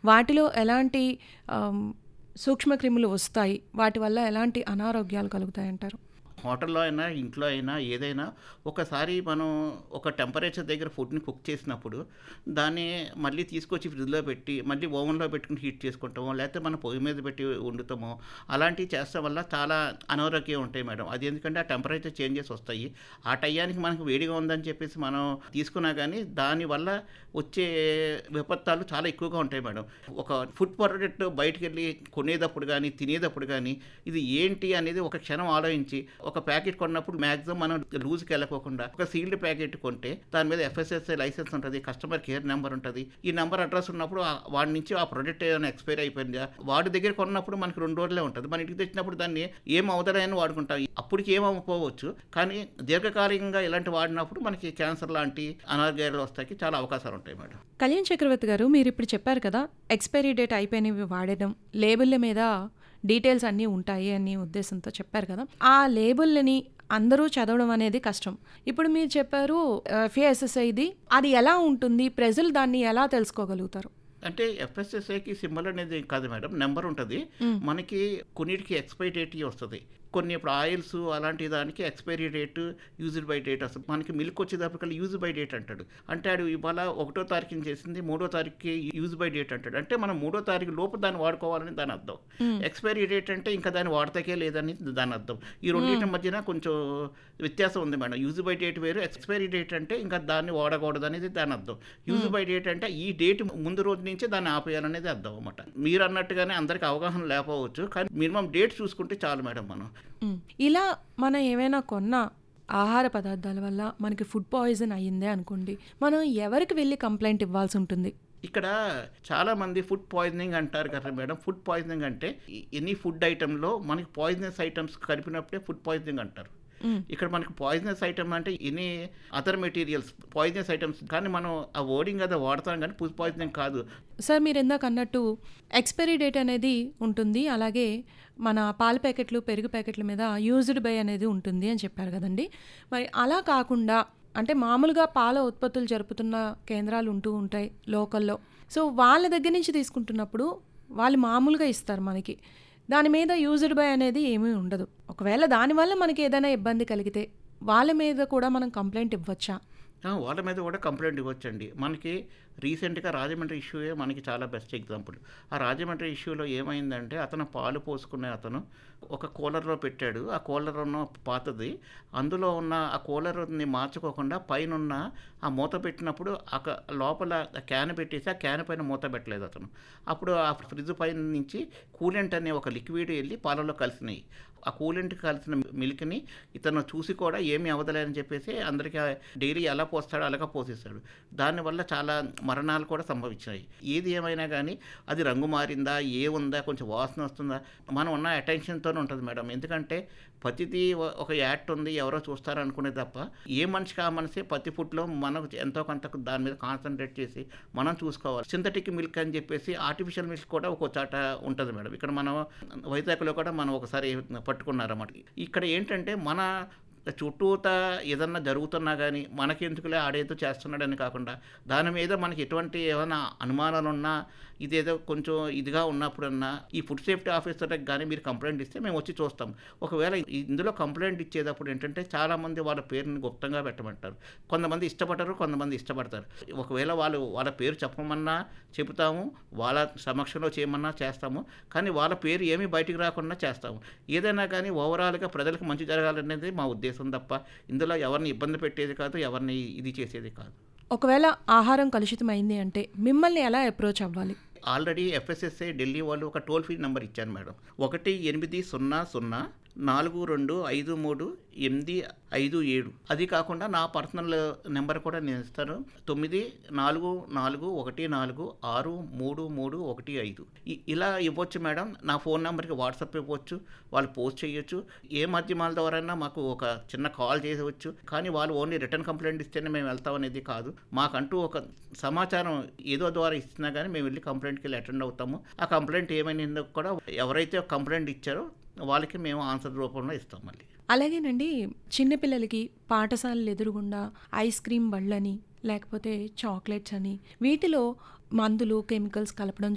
వాటిలో ఎలాంటి ఆమ్, సూక్ష్మక్రిములు వస్తాయి వాటి వల్ల ఎలాంటి అనారోగ్యాలు కలుగుతాయంటారు హోటల్లో అయినా ఇంట్లో అయినా ఏదైనా ఒకసారి మనం ఒక టెంపరేచర్ దగ్గర ఫుడ్ని కుక్ చేసినప్పుడు దాన్ని మళ్ళీ తీసుకొచ్చి ఫ్రిడ్జ్లో పెట్టి మళ్ళీ ఓవెన్లో పెట్టుకుని హీట్ చేసుకుంటామో లేకపోతే మనం పొయ్యి మీద పెట్టి వండుతామో అలాంటివి చేస్తాం వల్ల చాలా అనారోగ్యం ఉంటాయి మేడం అది ఎందుకంటే ఆ టెంపరేచర్ చేంజెస్ వస్తాయి ఆ టయానికి మనకు వేడిగా ఉందని చెప్పేసి మనం తీసుకున్నా కానీ దానివల్ల వచ్చే విపత్తాలు చాలా ఎక్కువగా ఉంటాయి మేడం ఒక ఫుడ్ ప్రొడక్ట్ బయటికి వెళ్ళి కొనేటప్పుడు కానీ తినేటప్పుడు కానీ ఇది ఏంటి అనేది ఒక క్షణం ఆలోచించి ఒక ప్యాకెట్ కొన్నప్పుడు మ్యాక్సిమం మనం లూజ్కి వెళ్ళకోకుండా ఒక సీల్డ్ ప్యాకెట్ కొంటే దాని మీద ఎఫ్ఎస్ఎస్ఐ లైసెన్స్ ఉంటుంది కస్టమర్ కేర్ నెంబర్ ఉంటుంది ఈ నెంబర్ అడ్రస్ ఉన్నప్పుడు ఆ- వాడి నుంచి ఆ ప్రొడక్ట్ ఏమైనా ఎక్స్పైర్ అయిపోయిందా వాడి దగ్గర కొన్నప్పుడు మనకి రెండు రోజులే ఉంటుంది మన ఇంటికి తెచ్చినప్పుడు దాన్ని ఏం అవుతారని వాడుకుంటాం అప్పటికి ఏం అవ్వకపోవచ్చు కానీ దీర్ఘకాలికంగా ఇలాంటి వాడినప్పుడు మనకి క్యాన్సర్ లాంటి అనారోగ్యాలు వస్తాయి చాలా అవకాశాలు ఉంటాయి మేడం కళ్యాణ్ చక్రవర్తి గారు మీరు ఇప్పుడు చెప్పారు కదా ఎక్స్పైరీ డేట్ అయిపోయినవి వాడడం లేబుల్ల మీద డీటెయిల్స్ అన్నీ ఉంటాయి అని ఉద్దేశంతో చెప్పారు కదా ఆ లేబుల్ని అందరూ చదవడం అనేది కష్టం ఇప్పుడు మీరు చెప్పారు ఎఫ్ఏఎస్ఎస్ఐది అది ఎలా ఉంటుంది ప్రజలు దాన్ని ఎలా తెలుసుకోగలుగుతారు అంటే ఎఫ్ఎస్ఎస్ఐకి సింబల్ అనేది కాదు మేడం నెంబర్ ఉంటుంది మనకి కొన్నిటికి ఎక్స్పైరీ డేట్ వస్తుంది కొన్ని ఇప్పుడు ఆయిల్స్ అలాంటి దానికి expiry date used by date వస్తుంది మనకి మిల్క్ వచ్చేటప్పటికల్లా యూజ్ బై డేట్ అంటాడు అంటే ఆడు ఇవాళ ఒకటో తారీఖున చేసింది మూడో తారీఖుకి యూజ్ బై డేట్ అంటాడు అంటే మనం మూడో తారీఖు లోపు దాన్ని వాడుకోవాలని దాని అర్థం ఎక్స్పైరీ డేట్ అంటే ఇంకా దాన్ని వాడతాకే లేదని దాని అర్థం ఈ రెండింటి మధ్యన కొంచెం వ్యత్యాసం ఉంది మేడం యూజ్ బై డేట్ వేరు ఎక్స్పైరీ డేట్ అంటే ఇంకా దాన్ని వాడకూడదు అనేది దాని అర్థం యూజ్ బై డేట్ అంటే ఈ డేట్ ముందు రోజు నుంచే దాన్ని ఆపేయాలనేది అర్థం అనమాట మీరు అన్నట్టుగానే అందరికి అవగాహన లేకపోవచ్చు కానీ మినిమం డేట్ చూసుకుంటే చాలు మేడం మనం మ్. ఇలా మనం ఏమైనా కొన్న ఆహార పదార్థాల వల్ల మనకి ఫుడ్ పాయిజన్ అయ్యిందే అనుకోండి మనం ఎవరికి వెళ్ళి కంప్లైంట్ ఇవ్వాల్సి ఉంటుంది ఇక్కడ చాలా మంది ఫుడ్ పాయిజనింగ్ అంటారు కదా మేడం ఫుడ్ పాయిజనింగ్ అంటే ఎనీ ఫుడ్ ఐటెంలో మనకి పాయిజనస్ ఐటమ్స్ కలిపినప్పుడే ఫుడ్ పాయిజనింగ్ అంటారు మ్. ఇక్కడ మనకి పాయిజనస్ ఐటమ్ అంటే any other materials poisonous items కానీ మనం ఆ వర్డింగ్ అదే వాడతాం కానీ ఫుడ్ పాయిజనింగ్ కాదు సార్ మీరు ఇందాక అన్నట్టు ఎక్స్పైరీ డేట్ అనేది ఉంటుంది అలాగే మన పాల ప్యాకెట్లు పెరుగు ప్యాకెట్ల మీద యూజ్డ్ బై అనేది ఉంటుంది అని చెప్పారు కదండి మరి అలా కాకుండా అంటే మామూలుగా పాల ఉత్పత్తులు జరుపుతున్న కేంద్రాలు ఉంటూ ఉంటాయి లోకల్లో సో వాళ్ళ దగ్గర నుంచి తీసుకుంటున్నప్పుడు వాళ్ళు మామూలుగా ఇస్తారు మనకి దాని మీద యూజ్డ్ బై అనేది ఏమీ ఉండదు ఒకవేళ దానివల్ల మనకి ఏదైనా ఇబ్బంది కలిగితే వాళ్ళ మీద కూడా మనం కంప్లైంట్ ఇవ్వచ్చా ఆ, వాళ్ళ మీద కూడా కంప్లైంట్ ఇవ్వచ్చండి మనకి రీసెంట్గా రాజమండ్రి ఇష్యూయే మనకి చాలా బెస్ట్ ఎగ్జాంపుల్ ఆ రాజమండ్రి ఇష్యూలో ఏమైందంటే అతను పాలు పోసుకునే అతను ఒక కూలర్లో పెట్టాడు ఆ కూలర్ ఉన్న పాతది అందులో ఉన్న ఆ కూలర్ని మార్చుకోకుండా పైన ఉన్న ఆ మూత పెట్టినప్పుడు ఆ క- లోపల ఆ క్యాన్ పెట్టేసి ఆ క్యాన్ పైన మూత పెట్టలేదు అతను అప్పుడు ఆ ఫ్రిడ్జ్ పైన నుంచి కూలెంట్ అనే ఒక లిక్విడ్ వెళ్ళి పాలలో కలిసినాయి ఆ కూలెంట్ కలిసిన మిల్క్ని ఇతను చూసి కూడా ఏమీ అవ్వదలేని చెప్పేసి అందరికీ డైలీ ఎలా పోస్తాడో అలాగా పోసేస్తాడు దానివల్ల చాలా మరణాలు కూడా సంభవించాయి ఏది ఏమైనా కానీ అది రంగు మారిందా ఏ ఉందా కొంచెం వాసన వస్తుందా మనం ఉన్న అటెన్షన్తోనే ఉంటుంది మేడం ఎందుకంటే ప్రతిదీ ఒ- ఒక యాక్ట్ ఉంది ఎవరో చూస్తారు అనుకునే తప్ప ఏ మనిషికి ఆ మనిషి ప్రతి ఫుడ్లో మనకు ఎంతో కొంత దాని మీద కాన్సన్ట్రేట్ చేసి మనం చూసుకోవాలి సింథటిక్ మిల్క్ అని చెప్పేసి ఆర్టిఫిషియల్ మిల్క్ కూడా ఒక చాట ఉంటుంది మేడం ఇక్కడ మనం వైజాగ్లో కూడా మనం ఒకసారి పట్టుకున్నారన్నమాట ఇక్కడ ఏంటంటే మన చుట్టూత ఏదన్నా జరుగుతున్నా కానీ మనకెందుకులే ఆడేదో చేస్తున్నాడని కాకుండా దాని మీద మనకి ఎటువంటి ఏమైనా అనుమానాలు ఉన్నా ఇదేదో కొంచెం ఇదిగా ఉన్నప్పుడన్నా ఈ ఫుడ్ సేఫ్టీ ఆఫీసర్కి కానీ మీరు కంప్లైంట్ ఇస్తే మేము వచ్చి చూస్తాం ఒకవేళ ఇందులో కంప్లైంట్ ఇచ్చేటప్పుడు ఏంటంటే చాలామంది వాళ్ళ పేరుని గుప్తంగా పెట్టమంటారు కొంతమంది ఇష్టపడరు కొంతమంది ఇష్టపడతారు ఒకవేళ వాళ్ళు వాళ్ళ పేరు చెప్పమన్నా చెబుతాము వాళ్ళ సమక్షంలో చేయమన్నా చేస్తాము కానీ వాళ్ళ పేరు ఏమీ బయటికి రాకుండా చేస్తాము ఏదైనా కానీ ఓవరాల్గా ప్రజలకు మంచి జరగాలనేది మా ఉద్దేశం తప్ప ఇందులో ఎవరిని ఇబ్బంది పెట్టేది కాదు ఎవరిని ఇది చేసేది కాదు ఒకవేళ ఆహారం కలుషితమైంది అంటే మిమ్మల్ని ఎలా అప్రోచ్ అవ్వాలి ఆల్రెడీ ఎఫ్ఎస్ఎస్ఐ ఢిల్లీ వాళ్ళు ఒక టోల్ ఫ్రీ నెంబర్ ఇచ్చారు మేడం ఒకటి ఎనిమిది సున్నా సున్నా నాలుగు రెండు ఐదు మూడు ఎనిమిది ఐదు ఏడు అది కాకుండా నా పర్సనల్ నెంబర్ కూడా నేను ఇస్తాను తొమ్మిది నాలుగు నాలుగు ఒకటి నాలుగు ఆరు మూడు మూడు ఒకటి ఐదు ఇ- ఇలా ఇవ్వచ్చు మేడం నా ఫోన్ నెంబర్కి వాట్సాప్ ఇవ్వచ్చు వాళ్ళు పోస్ట్ చేయొచ్చు ఏ మాధ్యమాల ద్వారా మాకు ఒక చిన్న కాల్ చేయవచ్చు కానీ వాళ్ళు ఓన్లీ రిటర్న్ కంప్లైంట్ ఇస్తేనే మేము వెళ్తాం అనేది కాదు మాకంటూ ఒక సమాచారం ఏదో ద్వారా ఇచ్చినా కానీ మేము వెళ్ళి కంప్లైంట్కి వెళ్ళి అటెండ్ అవుతాము ఆ కంప్లైంట్ ఏమైందో కూడా ఎవరైతే కంప్లైంట్ ఇచ్చారో వాళ్ళకి మేము ఆన్సర్ రూపంలో ఇస్తాం మళ్ళీ అలాగేనండి చిన్నపిల్లలకి పాఠశాలలు ఎదురుగుండా ఐస్ క్రీమ్ బళ్ళని లేకపోతే చాక్లెట్స్ అని వీటిలో మందులు కెమికల్స్ కలపడం